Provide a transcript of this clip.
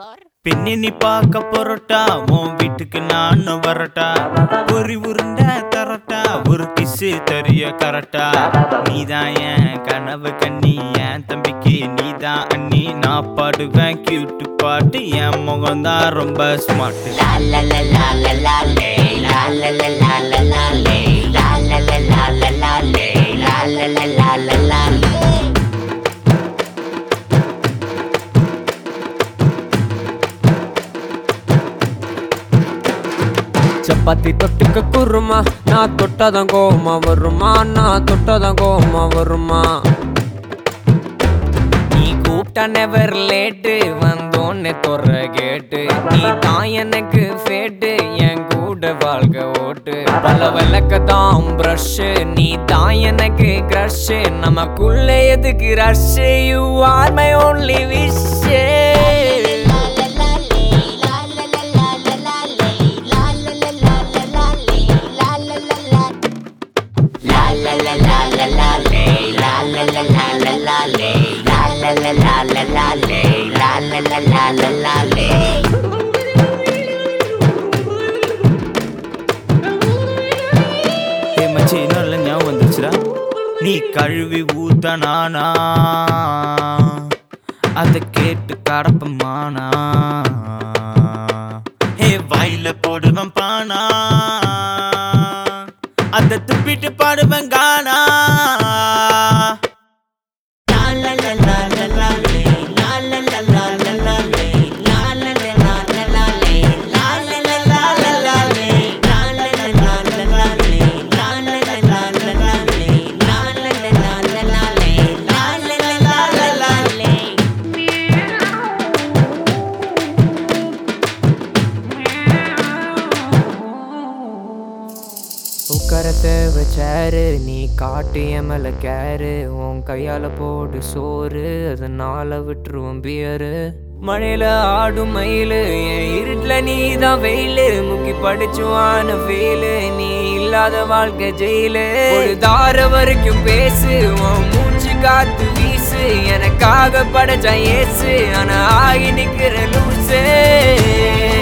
for பெண்ணி நீ பார்க்க பொருட்டா உன் வீட்டுக்கு நானும் வரட்டா பொறி உருண்டை தரட்டா ஒரு கிசு தெரிய கரட்டா நீதான் என் கனவு கண்ணி என் தம்பிக்கு நீதான் அண்ணி நான் பாடுவேன் கியூட்டு பாட்டு என் முகம்தான் ரொம்ப smart la la la la la la le la la la la la la le la la la la la la le la la la la la la le chapati தொட்டுக்க குருமா நான் தொட்டாதான் கோமா வருமா நான் தொட்டாதான் coma வருமா நீ கூப்பிட்டா never late வந்தோன்னே தொற கேட்டு நீ தான் எனக்கு ஃபேட்டு என் கூட வாழ்க ஓட்டு பல விளக்க தான் ப்ரஷ் நீ தான் எனக்கு க்ரஷ் நமக்குள்ள எதுக்கு rush you are my only wish ஏ மச்சி நல்ல ஞாபகம் வந்துச்சுடா நீ கழுவி ஊத்த நானா அத கேட்டு கடப்பமானா ஹே வாயில போடுவேன் பானா அத துப்பிட்டு பாடுவேன் கானா உட்கார தேவை சேரு நீ காட்டு என் மேல கேரு உன் கையால போடு சோறு அதனால விட்டுருவோம் பியரு மழையில ஆடும் மயிலு என் இருட்டுல நீ தான் வெயிலு முக்கி படிச்சுவான ஃபெயிலு நீ இல்லாத வாழ்க்கை ஜெயிலு ஒரு தார வரைக்கும் பேசு உன் மூச்சு காத்து வீசு எனக்காக படைச்ச ஏசு ஆனா ஆகி நிக்கிற லூசு